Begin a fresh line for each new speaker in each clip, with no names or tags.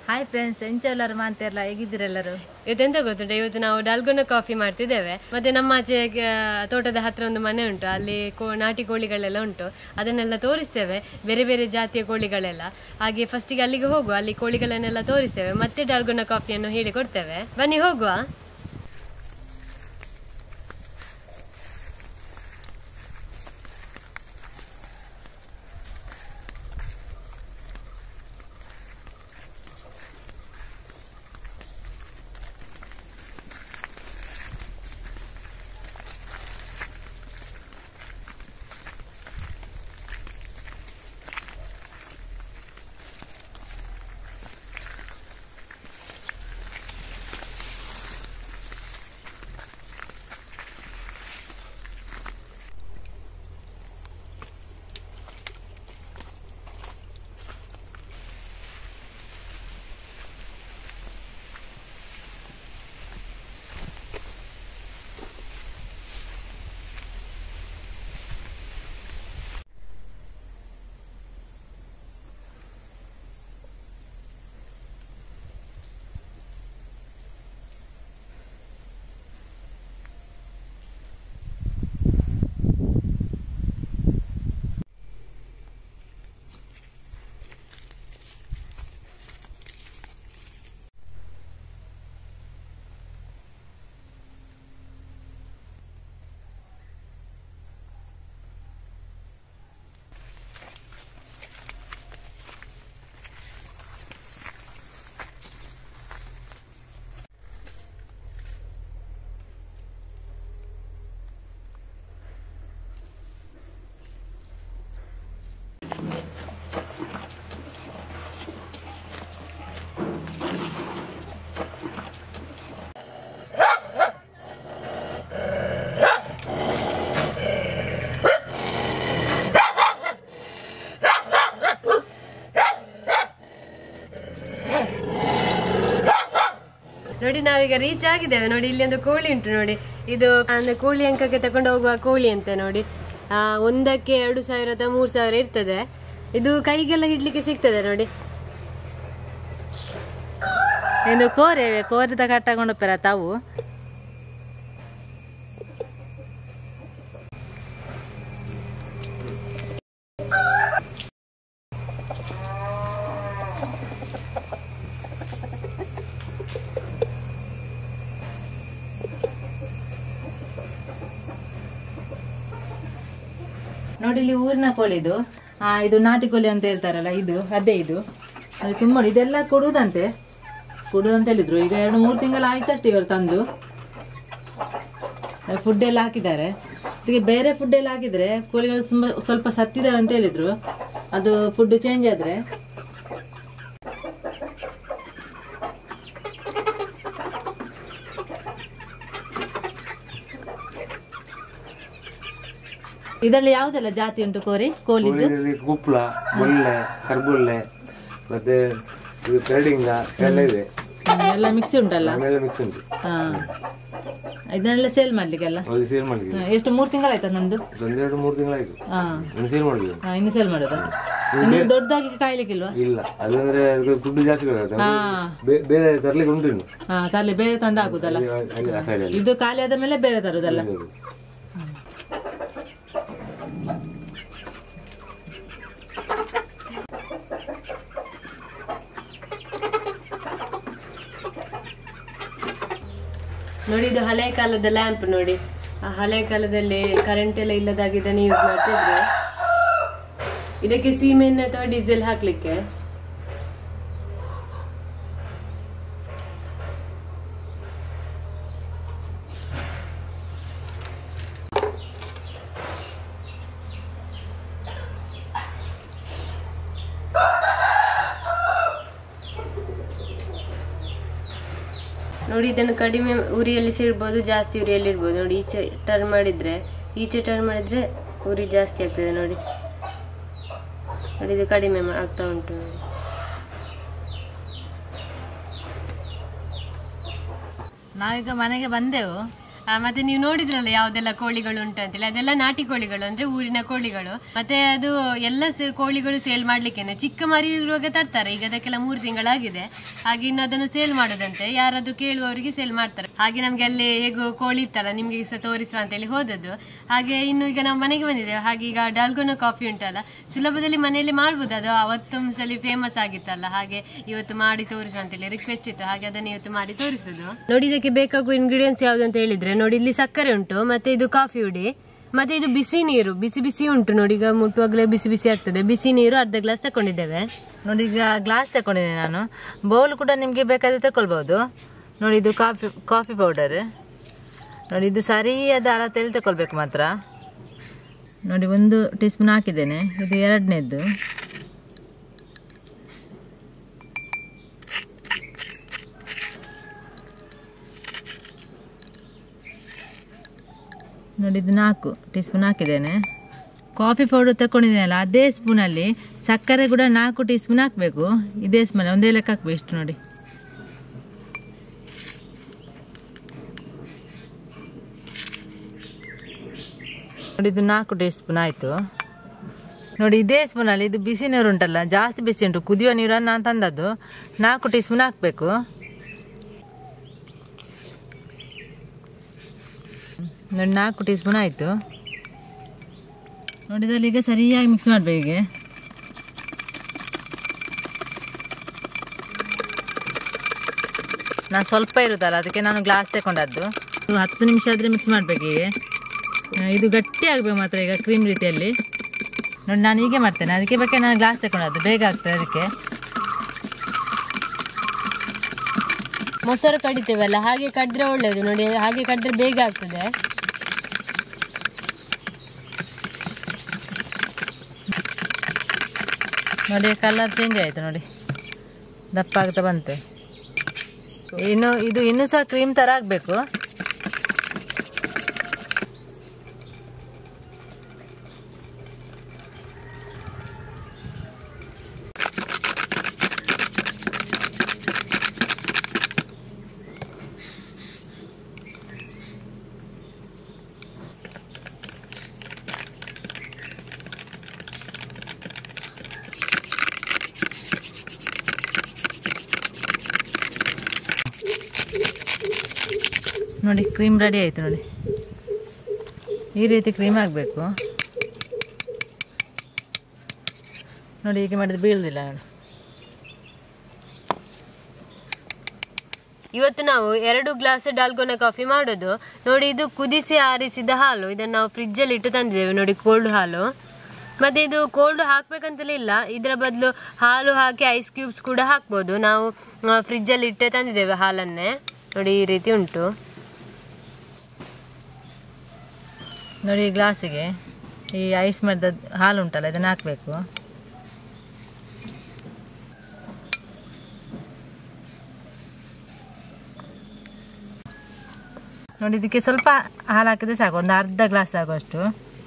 Hi friends ಎಂಚ ಎಲ್ಲರೂ ಮಾಡ್ತಿರಲ್ಲ ಹೇಗಿದ್ದೀರೆಲ್ಲರೂ
ಇವತ್ತೆಂತ ಗೊತ್ತುಂಟ ಇವತ್ತು ನಾವು ಡಲ್ಗೊನ ಕಾಫಿ ಮಾಡ್ತಿದ್ದೇವೆ ಮತ್ತೆ ನಮ್ಮ ಆಚೆ ಆ, ತೋಟದ ಹತ್ರ ಒಂದು ಮನೆ ಉಂಟು ಅಲ್ಲಿ ಕೋ ನಾಟಿ ಕೋಳಿಗಳೆಲ್ಲ ಉಂಟು ಅದನ್ನೆಲ್ಲ ತೋರಿಸ್ತೇವೆ ಬೇರೆ ಬೇರೆ ಜಾತಿಯ ಕೋಳಿಗಳೆಲ್ಲ ಹಾಗೆ ಫಸ್ಟಿಗೆ ಅಲ್ಲಿಗೆ ಹೋಗುವ ಅಲ್ಲಿ ಕೋಳಿಗಳನ್ನೆಲ್ಲ ತೋರಿಸ್ತೇವೆ ಮತ್ತೆ ಡಲ್ಗೊನ ಕಾಫಿಯನ್ನು ಹೇಳಿ ಕೊಡ್ತೇವೆ ಬನ್ನಿ ಹೋಗುವ ನೋಡಿ ನಾವೀಗ ರೀಚ್ ಆಗಿದ್ದೇವೆ ನೋಡಿ ಇಲ್ಲಿ ಒಂದು ಕೋಳಿ ಉಂಟು ನೋಡಿ ಇದು ಅಂದ್ರೆ ಕೋಳಿ ಅಂಕಕ್ಕೆ ತಕೊಂಡು ಹೋಗುವ ಕೋಳಿ ಅಂತೆ ನೋಡಿ ಆ, ಒಂದಕ್ಕೆ ಎರಡು ಸಾವಿರ ಅಥವಾ ಮೂರು ಸಾವಿರ ಇರ್ತದೆ ಇದು ಕೈಗೆಲ್ಲ ಹಿಡ್ಲಿಕ್ಕೆ ಸಿಗ್ತದೆ ನೋಡಿ
ಇನ್ನು ಕೋರೆವೆ ಕೋರಿದ ಕಟ್ಟಕೊಂಡು ಪೆರ ತಾವು ನೋಡಿ ಇಲ್ಲಿ ಊರಿನ ಕೋಳಿ ಇದು ಆ ಇದು ನಾಟಿ ಕೋಳಿ ಅಂತ ಹೇಳ್ತಾರಲ್ಲ ಇದು ಅದೇ ಇದು ಅದು ತುಂಬ ಇದೆಲ್ಲ ಕೊಡುವುದಂತೆ ಕೊಡುದಂತ ಹೇಳಿದ್ರು ಈಗ ಎರಡು ಮೂರು ತಿಂಗಳು ಆಯ್ತಷ್ಟೇ ಇವರು ತಂದು ಫುಡ್ ಎಲ್ಲ ಹಾಕಿದ್ದಾರೆ ಇದಕ್ಕೆ ಬೇರೆ ಫುಡ್ ಎಲ್ಲ ಹಾಕಿದ್ರೆ ಕೋಳಿಗಳು ತುಂಬಾ ಸ್ವಲ್ಪ ಸತ್ತಿದಾವೆ ಅಂತ ಹೇಳಿದ್ರು ಅದು ಫುಡ್ ಚೇಂಜ್ ಆದ್ರೆ ಇದರಲ್ಲಿ ಯಾವ್ದೆಲ್ಲ ಜಾತಿ ಉಂಟು ಕೋರಿ ಕೋಲಿದ್ದು
ಕೋಳಿಯಲ್ಲಿ ಕುಪ್ಲ ಮೊಳ್ಳೆ ಕರ್ಬುಳ್ಳೆ ಮತ್ತೆ ಇದು ಪೆರಡಿಂಗ ಎಲ್ಲ ಇದೆ
ಎಲ್ಲ ಮಿಕ್ಸಿ ಉಂಟಲ್ಲ
ಆಮೇಲೆ ಮಿಕ್ಸ್ ಉಂಟು
ಹಾ ಇದನ್ನೆಲ್ಲ ಸೇಲ್ ಮಾಡ್ಲಿಕ್ಕೆಲ್ಲ
ಅವ್ರಿಗೆ ಸೇಲ್ ಮಾಡಿದ್ವಿ
ಹಾ, ಎಷ್ಟು ಮೂರು ತಿಂಗಳಾಯ್ತಾ ನಂದು
ಒಂದೆರಡು ಮೂರು ತಿಂಗಳಾಯ್ತು
ಹಾ
ಇನ್ನು ಸೇಲ್ ಮಾಡಿದ್ವಿ
ಹಾ, ಇನ್ನು ಸೇಲ್ ಮಾಡೋದಾ ಇನ್ನು ದೊಡ್ಡದಾಗಿ ಕಾಯ್ಲಿಕ್ಕಿಲ್ವಾ
ಇಲ್ಲ ಅದಂದ್ರೆ ಫುಡ್ ಜಾಸ್ತಿ ಬೇಕಾಗುತ್ತೆ
ಹಾ
ಬೇ- ಬೇರೆ ತರ್ಲಿಕ್ಕೆ ಉಂಟು ಇನ್ನು
ಹಾ ಖಾಲಿ ಬೇರೆ ತಂದು ಹಾಕುದಲ್ಲ
ಅಲ್ಲಿ- ಅಲ್ಲಿ ಆ side ಅಲ್ಲಿ
ಇದು ಖಾಲಿ ಆದ ಮೇಲೆ ಬೇರೆ ತರುದಲ್ಲ
ಹೌದು.
ನೋಡಿ ಇದು ಹಳೆ ಕಾಲದ ಲ್ಯಾಂಪ್ ನೋಡಿ ಆ ಹಳೆ ಕಾಲದಲ್ಲಿ ಕರೆಂಟ್ ಎಲ್ಲ ಇಲ್ಲದಾಗ ಇದನ್ನು ಯೂಸ್ ಮಾಡ್ತಿದ್ರು ಇದಕ್ಕೆ ಸೀಮೆಣ್ಣೆ ಅಥವಾ ಡೀಸೆಲ್ ಹಾಕ್ಲಿಕ್ಕೆ ನೋಡಿ ಇದನ್ನು ಕಡಿಮೆ ಉರಿಯಲ್ಲಿ ಸಿಡ್ಬೋದು ಜಾಸ್ತಿ ಉರಿಯಲ್ಲಿ ಇಡ್ಬೋದು ನೋಡಿ ಈಚೆ ಟರ್ನ್ ಮಾಡಿದ್ರೆ ಈಚೆ ಟರ್ನ್ ಮಾಡಿದ್ರೆ ಉರಿ ಜಾಸ್ತಿ ಆಗ್ತದೆ ನೋಡಿ ನೋಡಿ ಇದು ಕಡಿಮೆ ಮಾ- ಆಗ್ತಾ ಉಂಟು ನೋಡಿ
ನಾವೀಗ ಮನೆಗೆ ಬಂದೆವು
ಆ, ಮತ್ತೆ ನೀವು ನೋಡಿದ್ರಲ್ಲ ಯಾವ್ದೆಲ್ಲ ಕೋಳಿಗಳು ಉಂಟು ಅಂತೇಳಿ ಅದೆಲ್ಲ ನಾಟಿ ಕೋಳಿಗಳು ಅಂದ್ರೆ ಊರಿನ ಕೋಳಿಗಳು ಮತ್ತೆ ಅದು ಎಲ್ಲ ಸ- ಕೋಳಿಗಳು ಸೇಲ್ ಮಾಡ್ಲಿಕ್ಕೇನೆ ಚಿಕ್ಕ ಮರಿ ಇರುವಾಗ ತರ್ತಾರೆ ಈಗ ಅದಕ್ಕೆಲ್ಲ ಮೂರು ತಿಂಗಳಾಗಿದೆ ಹಾಗೆ ಇನ್ನು ಅದನ್ನು ಸೇಲ್ ಮಾಡೋದಂತೆ ಯಾರಾದ್ರೂ ಕೇಳುವವರಿಗೆ ಸೇಲ್ ಮಾಡ್ತಾರೆ ಹಾಗೆ ನಮ್ಗೆ ಅಲ್ಲಿ ಹೇಗೂ ಕೋಳಿ ಇತ್ತಲ್ಲ ನಿಮ್ಗೆ ಸಹ ತೋರಿಸುವ ಅಂತೇಳಿ ಹೋದದ್ದು ಹಾಗೆ ಇನ್ನು ಈಗ ನಾವು ಮನೆಗೆ ಬಂದಿದ್ದೇವೆ ಹಾಗೆ ಈಗ ಡಾಲ್ಗೋನಾ ಕಾಫಿ ಉಂಟಲ್ಲ ಸುಲಭದಲ್ಲಿ ಮನೆಯಲ್ಲಿ ಮಾಡ್ಬೋದು ಅದು ಅವತ್ತೊಂದ್ಸಲಿ ಫೇಮಸ್ ಆಗಿತ್ತಲ್ಲ ಹಾಗೆ ಇವತ್ತು ಮಾಡಿ ತೋರಿಸು ಅಂತೇಳಿ ರಿಕ್ವೆಸ್ಟ್ ಇತ್ತು ಹಾಗೆ ಅದನ್ನ ಇವತ್ತು ಮಾಡಿ ತೋರಿಸುದು ನೋಡಿ ಇದಕ್ಕೆ ಬೇಕಾಗುವ ಇಂಗ್ರೀಡಿಯೆಂಟ್ಸ್ ಯಾವ್ದು ಅಂತ ಹೇಳಿದ್ರೆ ನೋಡಿ ಇಲ್ಲಿ ಸಕ್ಕರೆ ಉಂಟು ಮತ್ತೆ ಇದು ಕಾಫಿ ಹುಡಿ ಮತ್ತೆ ಇದು ಬಿಸಿ ನೀರು ಬಿಸಿ ಬಿಸಿ ಉಂಟು ನೋಡಿ ಈಗ ಮುಟ್ಟುವಾಗಲೇ ಬಿಸಿ ಬಿಸಿ ಆಗ್ತದೆ ಬಿಸಿ ನೀರು ಅರ್ಧ ಗ್ಲಾಸ್ ತಕೊಂಡಿದ್ದೇವೆ
ನೋಡಿ ಈಗ ಗ್ಲಾಸ್ ತಗೊಂಡಿದ್ದೀನಿ ನಾನು ಬೌಲ್ ಕೂಡ ನಿಮಗೆ ಬೇಕಾದ್ರೆ ತಗೊಳ್ಬೋದು ನೋಡಿ ಇದು ಕಾಫಿ ಕಾಫಿ ಪೌಡರ್ ನೋಡಿ ಇದು ಸರಿಯಾದ ಅಳತೆಯಲ್ಲಿ ತಗೊಳ್ಬೇಕು ಮಾತ್ರ ನೋಡಿ ಒಂದು ಟೀ ಸ್ಪೂನ್ ಹಾಕಿದ್ದೇನೆ ಇದು ಎರಡನೇದ್ದು ನೋಡಿ ಇದು ನಾಲ್ಕು ಟೀ ಸ್ಪೂನ್ ಹಾಕಿದ್ದೇನೆ ಕಾಫಿ ಪೌಡರ್ ತಗೊಂಡಿದ್ದೇನಲ್ಲ ಅದೇ ಸ್ಪೂನಲ್ಲಿ ಸಕ್ಕರೆ ಕೂಡ ನಾಲ್ಕು ಟೀ ಸ್ಪೂನ್ ಹಾಕಬೇಕು ಇದೇ ಸ್ಪೂನ್ ಒಂದೇ ಲೆಕ್ಕ ಹಾಕ್ಬೇಕು ಇಷ್ಟು ನೋಡಿ ನೋಡಿ ಇದು ನಾಲ್ಕು ಟೀ ಸ್ಪೂನ್ ಆಯಿತು ನೋಡಿ ಇದೇ ಸ್ಪೂನಲ್ಲಿ ಇದು ಬಿಸಿ ನೀರು ಉಂಟಲ್ಲ ಜಾಸ್ತಿ ಬಿಸಿ ಉಂಟು ಕುದಿಯೋ ನೀರನ್ನು ನಾನು ತಂದದ್ದು ನಾಲ್ಕು ಟೀ ಸ್ಪೂನ್ ಹಾಕಬೇಕು ನೋಡಿ ನಾಲ್ಕು ಟೀ ಸ್ಪೂನ್ ಆಯಿತು ನೋಡಿದಲ್ಲಿ ಈಗ ಸರಿಯಾಗಿ ಮಿಕ್ಸ್ ಮಾಡಬೇಕು ಹೀಗೆ ನಾನು ಸ್ವಲ್ಪ ಇರುತ್ತಲ್ಲ ಅದಕ್ಕೆ ನಾನು ಗ್ಲಾಸ್ ತಗೊಂಡದ್ದು ಇದು ಹತ್ತು ನಿಮಿಷ ಆದರೆ ಮಿಕ್ಸ್ ಮಾಡಬೇಕು ಹೀಗೆ ಆ, ಇದು ಗಟ್ಟಿ ಆಗಬೇಕು ಮಾತ್ರ ಈಗ ಕ್ರೀಮ್ ರೀತಿಯಲ್ಲಿ ನೋಡಿ ನಾನು ಹೀಗೆ ಮಾಡ್ತೇನೆ ಅದಕ್ಕೆ ಬೇಕಾದ್ರೆ ನಾನು ಗ್ಲಾಸ್ ತಗೊಂಡದ್ದು ಬೇಗ ಆಗ್ತದೆ ಅದಕ್ಕೆ
ಮೊಸರು ಕಡಿತೇವಲ್ಲ ಹಾಗೆ ಕಡಿದ್ರೆ ಒಳ್ಳೇದು ನೋಡಿ ಹಾಗೆ ಕಡಿದ್ರೆ ಬೇಗ ಆಗ್ತದೆ
ನೋಡಿ ಕಲರ್ ಚೇಂಜ್ ಆಯಿತು ನೋಡಿ ದಪ್ಪ ಆಗ್ತಾ ಬಂತು ಇನ್ನು ಇದು ಇನ್ನೂ ಸಹ ಕ್ರೀಮ್ ಥರ ಆಗಬೇಕು ನೋಡಿ ಕ್ರೀಮ್ ರೆಡಿ ಆಯಿತು ನೋಡಿ ಈ ರೀತಿ ಕ್ರೀಮ್ ಆಗಬೇಕು ನೋಡಿ ಹೀಗೆ ಮಾಡಿದ್ರೆ ಬೀಳುದಿಲ್ಲ ನೋಡಿ
ಇವತ್ತು ನಾವು ಎರಡು ಗ್ಲಾಸ್ ಡಾಲ್ಗೋನಾ ಕಾಫಿ ಮಾಡೋದು ನೋಡಿ ಇದು ಕುದಿಸಿ ಆರಿಸಿದ ಹಾಲು ಇದನ್ನು ನಾವು ಫ್ರಿಜ್ ಅಲ್ಲಿ ಇಟ್ಟು ತಂದಿದ್ದೇವೆ ನೋಡಿ ಕೋಲ್ಡ್ ಹಾಲು ಮತ್ತೆ ಇದು ಕೋಲ್ಡ್ ಹಾಕ್ಬೇಕಂತಲೇ ಇಲ್ಲ ಇದರ ಬದಲು ಹಾಲು ಹಾಕಿ ಐಸ್ ಕ್ಯೂಬ್ಸ್ ಕೂಡ ಹಾಕ್ಬೋದು ನಾವು ಫ್ರಿಜ್ ಅಲ್ಲಿ ಇಟ್ಟೆ ತಂದಿದ್ದೇವೆ ಹಾಲನ್ನೇ ನೋಡಿ ಈ ರೀತಿ ಉಂಟು
ನೋಡಿ ಈ ಗ್ಲಾಸಿಗೆ ಈ ಐಸ್ ಮಾಡಿದ ಹಾಲು ಉಂಟಲ್ಲ ಇದನ್ನು ಹಾಕಬೇಕು ನೋಡಿ ಇದಕ್ಕೆ ಸ್ವಲ್ಪ ಹಾಲು ಹಾಕಿದ್ರೆ ಸಾಕು ಒಂದು ಅರ್ಧ ಗ್ಲಾಸ್ ಆಗುವಷ್ಟು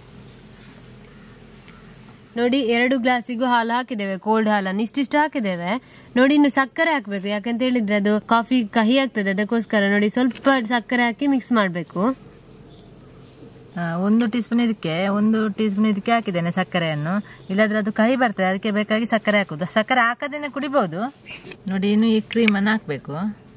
ನೋಡಿ ಎರಡು ಗ್ಲಾಸಿಗೂ ಹಾಲು ಹಾಕಿದ್ದೇವೆ ಕೋಲ್ಡ್ ಹಾಲನ್ನು ಇಷ್ಟಿಷ್ಟು ಹಾಕಿದ್ದೇವೆ ನೋಡಿ ಇನ್ನು ಸಕ್ಕರೆ ಹಾಕಬೇಕು ಯಾಕಂತ ಹೇಳಿದ್ರೆ ಅದು ಕಾಫಿ ಕಹಿ ಆಗ್ತದೆ ಅದಕ್ಕೋಸ್ಕರ ನೋಡಿ ಸ್ವಲ್ಪ ಸಕ್ಕರೆ ಹಾಕಿ ಮಿಕ್ಸ್ ಮಾಡಬೇಕು
ಆ, ಒಂದು ಟೀ ಸ್ಪೂನ್ ಇದಕ್ಕೆ ಒಂದು ಟೀ ಸ್ಪೂನ್ ಇದಕ್ಕೆ ಹಾಕಿದ್ದೇನೆ ಸಕ್ಕರೆಯನ್ನು ಇಲ್ಲಾದ್ರೆ ಅದು ಕಹಿ ಬರ್ತದೆ ಅದಕ್ಕೆ ಬೇಕಾಗಿ ಸಕ್ಕರೆ ಹಾಕುದು ಸಕ್ಕರೆ ಹಾಕದೇನೆ ಕುಡಿಬಹುದು ನೋಡಿ ಇನ್ನು ಈ ಕ್ರೀಮನ್ನು ಹಾಕಬೇಕು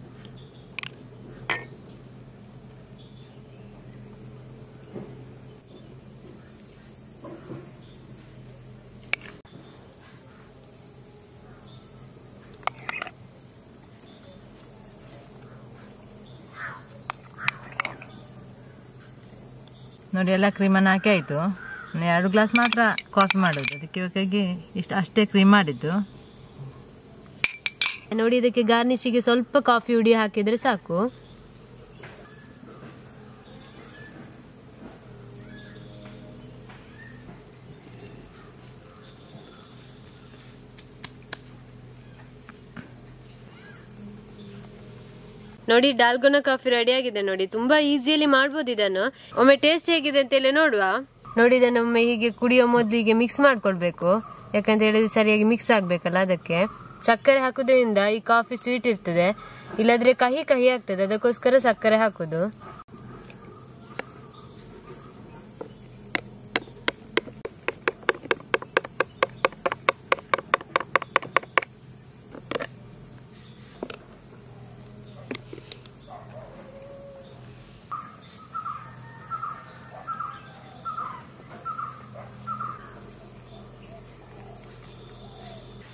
ನೋಡಿ ಎಲ್ಲ ಕ್ರೀಮನ್ನು ಹಾಕಿ ಆಯಿತು ಎರಡು ಗ್ಲಾಸ್ ಮಾತ್ರ ಕಾಫಿ ಮಾಡೋದು ಅದಕ್ಕೆ ಬೇಕಾಗಿ ಇಷ್ಟು ಅಷ್ಟೇ ಕ್ರೀಮ್ ಮಾಡಿದ್ದು
ನೋಡಿ ಇದಕ್ಕೆ ಗಾರ್ನಿಶಿಗೆ ಸ್ವಲ್ಪ ಕಾಫಿ ಹುಡಿ ಹಾಕಿದ್ರೆ ಸಾಕು ನೋಡಿ ಡಾಲ್ಗೊನ ಕಾಫಿ ರೆಡಿ ಆಗಿದೆ ನೋಡಿ ತುಂಬಾ ಈಸಿಯಲ್ಲಿ ಮಾಡ್ಬೋದು ಇದನ್ನು ಒಮ್ಮೆ ಟೇಸ್ಟ್ ಹೇಗಿದೆ ಅಂತೇಳಿ ನೋಡುವ ನೋಡಿ ಇದನ್ನು ಒಮ್ಮೆ ಹೀಗೆ ಕುಡಿಯೋ ಮೊದಲು ಹೀಗೆ ಮಿಕ್ಸ್ ಮಾಡ್ಕೊಳ್ಬೇಕು ಯಾಕಂತ ಹೇಳಿದ್ರೆ ಸರಿಯಾಗಿ ಮಿಕ್ಸ್ ಆಗ್ಬೇಕಲ್ಲ ಅದಕ್ಕೆ ಸಕ್ಕರೆ ಹಾಕುದ್ರಿಂದ ಈ ಕಾಫಿ ಸ್ವೀಟ್ ಇರ್ತದೆ ಇಲ್ಲದ್ರೆ ಕಹಿ ಕಹಿ ಆಗ್ತದೆ ಅದಕ್ಕೋಸ್ಕರ ಸಕ್ಕರೆ ಹಾಕುದು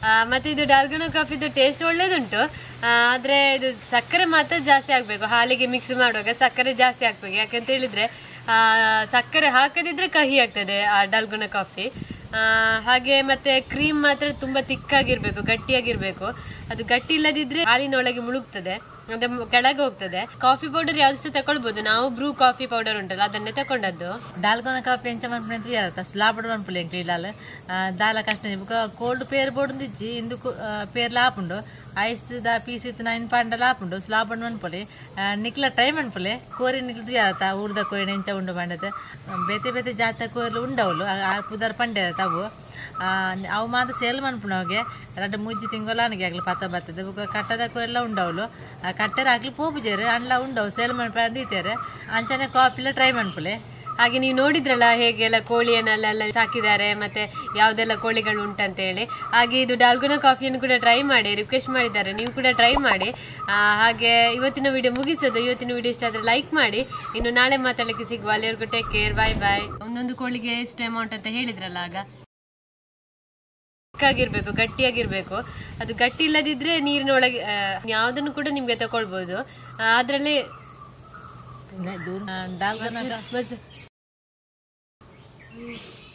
ಆ, ಮತ್ತೆ ಇದು ಡಾಲ್ಗನ ಕಾಫಿದು ಟೇಸ್ಟ್ ಒಳ್ಳೇದುಂಟು ಆ, ಆದ್ರೆ ಇದು ಸಕ್ಕರೆ ಮಾತ್ರ ಜಾಸ್ತಿ ಆಗ್ಬೇಕು ಹಾಲಿಗೆ ಮಿಕ್ಸ್ ಮಾಡುವಾಗ ಸಕ್ಕರೆ ಜಾಸ್ತಿ ಹಾಕ್ಬೇಕು ಯಾಕಂತ ಹೇಳಿದ್ರೆ ಆ, ಸಕ್ಕರೆ ಹಾಕದಿದ್ರೆ ಕಹಿ ಆಗ್ತದೆ ಆ ಡಾಲ್ಗುನ ಕಾಫಿ ಆ, ಹಾಗೆ ಮತ್ತೆ ಕ್ರೀಮ್ ಮಾತ್ರ ತುಂಬಾ ತಿಕ್ಕಾಗಿರ್ಬೇಕು ಗಟ್ಟಿಯಾಗಿರ್ಬೇಕು ಅದು ಗಟ್ಟಿ ಇಲ್ಲದಿದ್ರೆ ಹಾಲಿನೊಳಗೆ ಮುಳುಗ್ತದೆ ಅಂದ್ರೆ ಮ್- ಕೆಳಗೆ ಹೋಗ್ತದೆ ಕಾಫಿ ಪೌಡರ್ ಯಾವ್ದು ಸಹ ತಕೊಳ್ಬಹುದು ನಾವು ಬ್ರೂ ಕಾಫಿ ಪೌಡರ್ ಉಂಟಲ್ಲ ಅದನ್ನೇ ತಕೊಂಡದ್ದು
ದಾಲ್ಗೊನ ಕಾಪಿ ಎಂಚ ಮನ್ಪುನ ಇರತ್ತ ಸ್ಲಾಬಡ್ ಮನ್ಪುಲೆ ಎಂಕ್ ಇಡಾಲ ದಾಲ ಕಷ್ಟ ಬುಕ ಕೋಲ್ಡ್ ಪೇರ್ ಬೋರ್ಡ್ ಇಜ್ಜಿ ಇಂದು ಪೇರ್ ಲಾಪುಂಡು ಐಸ್ ದ ಪೀಸ್ ಇತ್ತು ನೈನ್ ಪಾಂಡ ಲಾಪುಂಡು ಸ್ಲಾಬಡ್ ಮನ್ಪುಲೆ ನಿಕ್ಲ ಟೈಮ್ ಮನ್ಪುಲೆ ಕೋರಿ ನಿಕ್ಲದು ಯಾರತ್ತ ಊರ್ದ ಕೋರಿ ಎಂಚ ಉಂಡು ಬಂಡದ ಬೇತೆ ಬೇತೆ ಜಾತ ಕೋರ್ಲು ಉಂಡವಲು ಪುದರ್ ಪಂಡೆ ಅವು ಆ, ಅವು ಮಾತ್ರ ಸೇಲ್ ಮನ್ಪುನ ಅವಿಗೆ ಎರಡು ಮೂಜಿ ತಿಂಗಳಾನಿಗೆ ಆಗ್ಲಿ ಪತ್ತ ಬರ್ತದೆ ಬುಕ ಕಟ್ಟದಕ್ಕೂ ಎಲ್ಲ ಉಂಡವಲು ಕಟ್ಟೆರ ಆಗ್ಲಿ ಪೋಪುಜೇರು ಅಂಡ್ಲ ಉಂಡವು ಸೇಲ್ ಮನ್ಪ ಅಂದಿತ್ತೇರೆ ಅಂಚನೆ ಕಾಪಿಲ ಟ್ರೈ ಮನ್ಪುಲೆ
ಹಾಗೆ ನೀವು ನೋಡಿದ್ರಲ್ಲ ಹೇಗೆಲ್ಲ ಕೋಳಿಯನ್ನೆಲ್ಲ ಸಾಕಿದ್ದಾರೆ ಮತ್ತೆ ಯಾವ್ದೆಲ್ಲ ಕೋಳಿಗಳು ಉಂಟಂತ ಹೇಳಿ ಹಾಗೆ ಇದು ಡಾಲ್ಗುನ ಕಾಫಿಯನ್ನು ಕೂಡ ಟ್ರೈ ಮಾಡಿ ರಿಕ್ವೆಸ್ಟ್ ಮಾಡಿದ್ದಾರೆ ನೀವು ಕೂಡ ಟ್ರೈ ಮಾಡಿ ಆ, ಹಾಗೆ ಇವತ್ತಿನ ವಿಡಿಯೋ ಮುಗಿಸೋದು ಇವತ್ತಿನ ವಿಡಿಯೋ ಇಷ್ಟ ಆದ್ರೆ ಲೈಕ್ ಮಾಡಿ ಇನ್ನು ನಾಳೆ ಮಾತಾಡ್ಲಿಕ್ಕೆ ಸಿಗುವ ಅಲ್ಲಿವರೆಗೂ ಟೇಕ್ ಕೇರ್ ಬಾಯ್ ಬಾಯ್ ಒಂದೊಂದು ಕೋಳಿಗೆ ಎಷ್ಟು ಅಮೌಂಟ್ ಅಂತ ಹೇಳಿದ್ರಲ್ಲ ಆಗ ಚಿಕ್ಕಾಗಿರ್ಬೇಕು ಗಟ್ಟಿಯಾಗಿರ್ಬೇಕು ಅದು ಗಟ್ಟಿ ಇಲ್ಲದಿದ್ರೆ ನೀರಿನೊಳಗೆ ಆ, ಯಾವ್ದನ್ನು ಕೂಡ ನಿಮ್ಗೆ ತಕೊಳ್ಬಹುದು ಆ, ಅದ್ರಲ್ಲಿ
ಡಾಲ್ಗೊನ
ಬಸ್